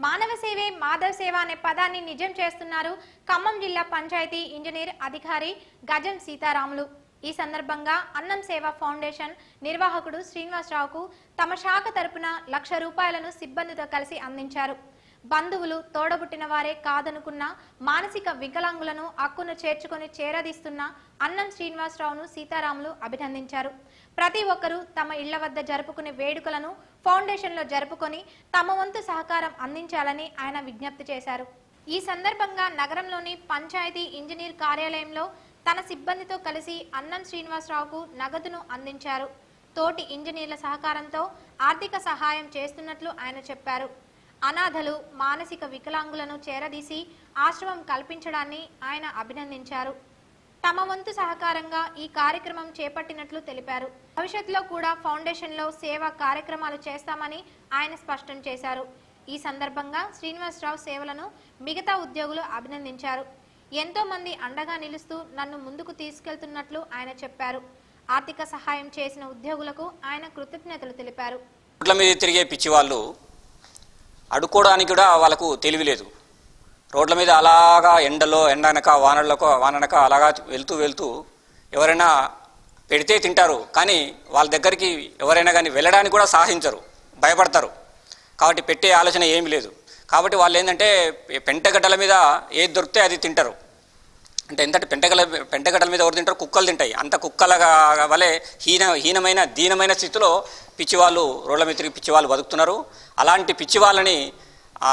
మానవ సేవే మాధవ సేవ అనే పదాన్ని నిజం చేస్తున్నారు ఖమ్మం జిల్లా పంచాయతీ ఇంజనీర్ అధికారి గజం సీతారాములు ఈ సందర్భంగా అన్నం సేవ ఫౌండేషన్ నిర్వాహకుడు శ్రీనివాసరావుకు తమ శాఖ తరపున లక్ష రూపాయలను సిబ్బందితో కలిసి అందించారు బంధువులు తోడబుట్టిన వారే కాదనుకున్న మానసిక వికలాంగులను అక్కును చేర్చుకొని చేరదీస్తున్న అన్నం శ్రీనివాసరావును సీతారాములు అభినందించారు ప్రతి ఒక్కరూ తమ ఇళ్ల వద్ద జరుపుకునే వేడుకలను ఫౌండేషన్లో జరుపుకొని తమ వంతు సహకారం అందించాలని ఆయన విజ్ఞప్తి చేశారు ఈ సందర్భంగా నగరంలోని పంచాయతీ ఇంజనీర్ కార్యాలయంలో తన సిబ్బందితో కలిసి అన్నం శ్రీనివాసరావుకు నగదును అందించారు తోటి ఇంజనీర్ల సహకారంతో ఆర్థిక సహాయం చేస్తున్నట్లు ఆయన చెప్పారు అనాథలు మానసిక వికలాంగులను చేరదీసి ఆశ్రమం కల్పించడాన్ని ఆయన అభినందించారు తమ వంతు సహకారంగా ఈ కార్యక్రమం చేపట్టినట్లు తెలిపారు భవిష్యత్తులో కూడా ఫౌండేషన్లో సేవా కార్యక్రమాలు చేస్తామని ఆయన స్పష్టం చేశారు ఈ సందర్భంగా శ్రీనివాసరావు సేవలను మిగతా ఉద్యోగులు అభినందించారు ఎంతో మంది అండగా నిలుస్తూ నన్ను ముందుకు తీసుకెళ్తున్నట్లు ఆయన చెప్పారు ఆర్థిక సహాయం చేసిన ఉద్యోగులకు ఆయన కృతజ్ఞతలు తెలిపారు రోడ్ల మీద తిరిగే పిచ్చి వాళ్ళు అడుక్కోవడానికి కూడా వాళ్ళకు తెలివి లేదు రోడ్ల మీద అలాగా ఎండలో ఎండనక వానలకు వాననక అలాగా వెళ్తూ వెళ్తూ ఎవరైనా పెడితే తింటారు కానీ వాళ్ళ దగ్గరికి ఎవరైనా కానీ వెళ్ళడానికి కూడా సాహించరు భయపడతారు కాబట్టి పెట్టే ఆలోచన ఏమీ లేదు కాబట్టి వాళ్ళు ఏంటంటే పెంటగడ్డల మీద ఏది దొరికితే అది తింటారు అంటే ఎంతటి పెంటగల పెంటగడ్డల మీద ఎవరు తింటారు కుక్కలు తింటాయి అంత కుక్కలగా వలె హీన హీనమైన దీనమైన స్థితిలో పిచ్చివాళ్ళు రోడ్ల మీద తిరిగి పిచ్చివాళ్ళు బతుకుతున్నారు అలాంటి పిచ్చి వాళ్ళని ఆ,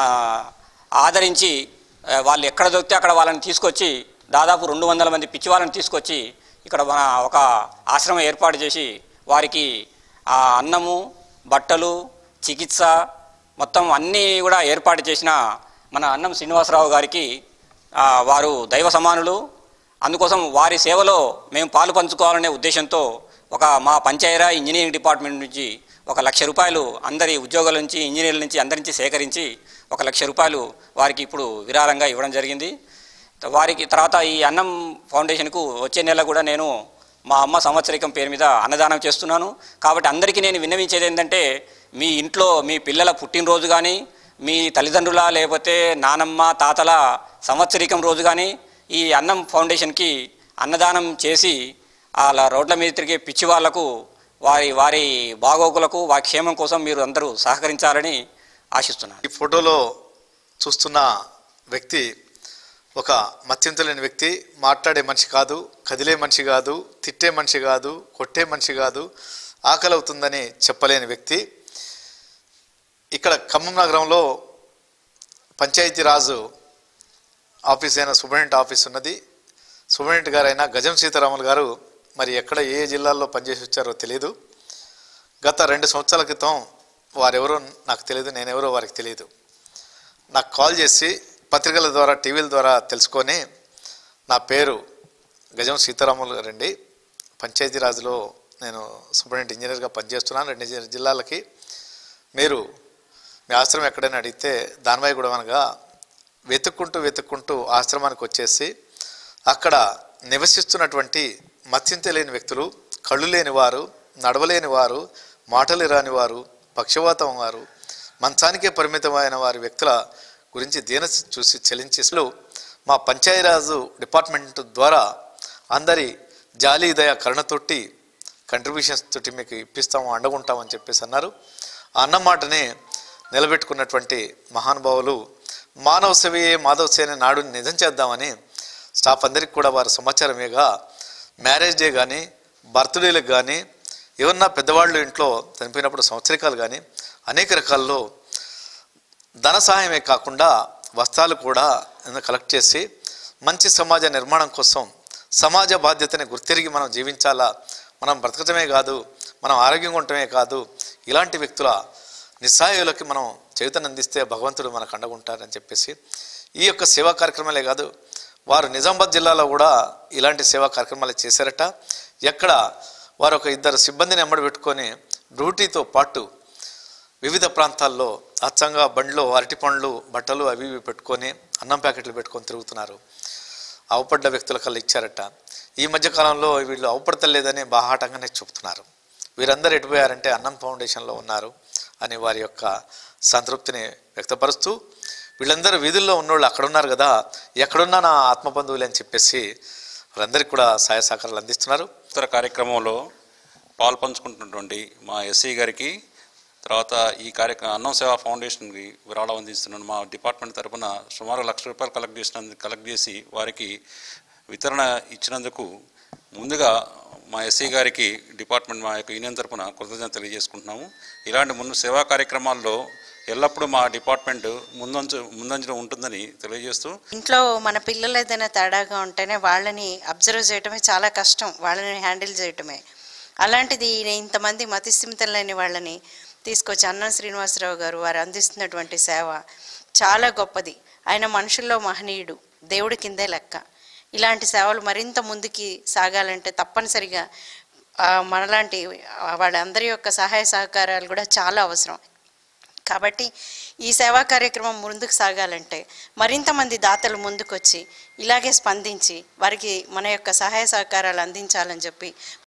ఆదరించి ఆ, వాళ్ళు ఎక్కడ దొరికితే అక్కడ వాళ్ళని తీసుకొచ్చి దాదాపు రెండు వందల మంది పిచ్చి వాళ్ళని తీసుకొచ్చి ఇక్కడ మన ఒక ఆశ్రమం ఏర్పాటు చేసి వారికి ఆ అన్నము బట్టలు చికిత్స మొత్తం అన్నీ కూడా ఏర్పాటు చేసిన మన అన్నం శ్రీనివాసరావు గారికి ఆ, వారు దైవ సమానులు అందుకోసం వారి సేవలో మేము పాలు పంచుకోవాలనే ఉద్దేశంతో ఒక మా పంచాయరా ఇంజనీరింగ్ డిపార్ట్మెంట్ నుంచి ఒక లక్ష రూపాయలు అందరి ఉద్యోగుల నుంచి ఇంజనీర్ల నుంచి అందరి నుంచి సేకరించి ఒక లక్ష రూపాయలు వారికి ఇప్పుడు విరాళంగా ఇవ్వడం జరిగింది వారికి తర్వాత ఈ అన్నం ఫౌండేషన్కు వచ్చే నెల కూడా నేను మా అమ్మ సంవత్సరికం పేరు మీద అన్నదానం చేస్తున్నాను కాబట్టి అందరికీ నేను విన్నవించేది ఏంటంటే మీ ఇంట్లో మీ పిల్లల పుట్టినరోజు కానీ మీ తల్లిదండ్రుల లేకపోతే నానమ్మ తాతల సంవత్సరికం రోజు కానీ ఈ అన్నం ఫౌండేషన్కి అన్నదానం చేసి అలా రోడ్ల మీద తిరిగే పిచ్చి వాళ్లకు వారి వారి బాగోగులకు వారి క్షేమం కోసం మీరు అందరూ సహకరించాలని ఆశిస్తున్నాను ఈ ఫోటోలో చూస్తున్న వ్యక్తి ఒక మత్యంతులేని వ్యక్తి మాట్లాడే మనిషి కాదు కదిలే మనిషి కాదు తిట్టే మనిషి కాదు కొట్టే మనిషి కాదు ఆకలి అవుతుందని చెప్పలేని వ్యక్తి ఇక్కడ ఖమ్మం నగరంలో పంచాయతీరాజు ఆఫీస్ అయిన సూపరింటెండెంట్ ఆఫీస్ ఉన్నది సూపరింటెండెంట్ గారైన గజం సీతారాములు గారు మరి ఎక్కడ ఏ జిల్లాల్లో పనిచేసి వచ్చారో తెలియదు గత రెండు సంవత్సరాల క్రితం వారెవరో నాకు తెలియదు నేనెవరో వారికి తెలియదు నాకు కాల్ చేసి పత్రికల ద్వారా టీవీల ద్వారా తెలుసుకొని నా పేరు గజం సీతారాములు గారండి పంచాయతీరాజ్లో నేను సూపరింటెండెంట్ ఇంజనీర్గా పనిచేస్తున్నాను రెండు జి- జిల్లాలకి మీరు మీ ఆశ్రమం ఎక్కడైనా అడిగితే దానివైగూడెం అనగా వెతుక్కుంటూ వెతుక్కుంటూ ఆశ్రమానికి వచ్చేసి అక్కడ నివసిస్తున్నటువంటి మత్యంత లేని వ్యక్తులు కళ్ళు లేని వారు నడవలేని వారు మాటలు రాని వారు పక్షవాతం వారు మంచానికే పరిమితమైన వారి వ్యక్తుల గురించి దీన చూసి చెలించేసలు మా పంచాయరాజు డిపార్ట్మెంట్ ద్వారా అందరి జాలి దయ కరుణతోటి కంట్రిబ్యూషన్స్ తోటి మీకు ఇప్పిస్తాము అండగుంటామని చెప్పేసి అన్నారు ఆ అన్న మాటని నిలబెట్టుకున్నటువంటి మహానుభావులు మానవ సేవయే మాధవ సేన నాడు నిజం చేద్దామని స్టాఫ్ అందరికి కూడా వారి సమాచారమేగా మ్యారేజ్ డే కానీ బర్త్డేలకు కానీ ఏమన్నా పెద్దవాళ్ళు ఇంట్లో చనిపోయినప్పుడు సంవత్సరికాలు కానీ అనేక రకాల్లో ధన సహాయమే కాకుండా వస్త్రాలు కూడా కలెక్ట్ చేసి మంచి సమాజ నిర్మాణం కోసం సమాజ బాధ్యతని గుర్తిరిగి మనం జీవించాలా మనం బ్రతకటమే కాదు మనం ఆరోగ్యంగా ఉండటమే కాదు ఇలాంటి వ్యక్తుల నిస్సహాయులకి మనం చైతన్యం అందిస్తే భగవంతుడు మనకు అండగా ఉంటారని చెప్పేసి ఈ యొక్క సేవా కార్యక్రమాలే కాదు వారు నిజామాబాద్ జిల్లాలో కూడా ఇలాంటి సేవా కార్యక్రమాలు చేశారట ఎక్కడ వారు ఒక ఇద్దరు సిబ్బందిని ఎమ్మడి పెట్టుకొని డ్యూటీతో పాటు వివిధ ప్రాంతాల్లో అచ్చంగా బండ్లో అరటి పండ్లు బట్టలు అవి ఇవి పెట్టుకొని అన్నం ప్యాకెట్లు పెట్టుకొని తిరుగుతున్నారు అవపడ్డ వ్యక్తుల కల్లా ఇచ్చారట ఈ మధ్య కాలంలో వీళ్ళు అవపడతలేదని బాహాటంగానే చెబుతున్నారు వీరందరూ ఎటుపోయారంటే అన్నం ఫౌండేషన్లో ఉన్నారు అని వారి యొక్క సంతృప్తిని వ్యక్తపరుస్తూ వీళ్ళందరూ వీధుల్లో ఉన్నోళ్ళు అక్కడ ఉన్నారు కదా ఎక్కడున్నా నా ఆత్మబంధువులు అని చెప్పేసి వాళ్ళందరికీ కూడా సహాయ సహకారాలు అందిస్తున్నారు ఇతర కార్యక్రమంలో పాలు పంచుకుంటున్నటువంటి మా ఎస్సీ గారికి తర్వాత ఈ కార్యక్రమం అన్నం సేవా ఫౌండేషన్కి విరాళం అందిస్తున్నాను మా డిపార్ట్మెంట్ తరపున సుమారు లక్ష రూపాయలు కలెక్ట్ చేసిన కలెక్ట్ చేసి వారికి వితరణ ఇచ్చినందుకు ముందుగా మా ఎస్సీ గారికి డిపార్ట్మెంట్ మా యొక్క యూనియన్ తరపున కృతజ్ఞత తెలియజేసుకుంటున్నాము ఇలాంటి ముందు సేవా కార్యక్రమాల్లో ఎల్లప్పుడూ మా డిపార్ట్మెంట్ ముందంచు ముందంజలో ఉంటుందని తెలియజేస్తూ ఇంట్లో మన పిల్లలు ఏదైనా తేడాగా ఉంటేనే వాళ్ళని అబ్జర్వ్ చేయటమే చాలా కష్టం వాళ్ళని హ్యాండిల్ చేయటమే అలాంటిది ఈయన ఇంతమంది మతిస్థిమితం లేని వాళ్ళని తీసుకొచ్చి అన్నం శ్రీనివాసరావు గారు వారు అందిస్తున్నటువంటి సేవ చాలా గొప్పది ఆయన మనుషుల్లో మహనీయుడు దేవుడి కిందే లెక్క ఇలాంటి సేవలు మరింత ముందుకి సాగాలంటే తప్పనిసరిగా ఆ, మనలాంటి ఆ, వాళ్ళందరి యొక్క సహాయ సహకారాలు కూడా చాలా అవసరం కాబట్టి ఈ సేవా కార్యక్రమం ముందుకు సాగాలంటే మరింత మంది దాతలు ముందుకొచ్చి ఇలాగే స్పందించి వారికి మన యొక్క సహాయ సహకారాలు అందించాలని చెప్పి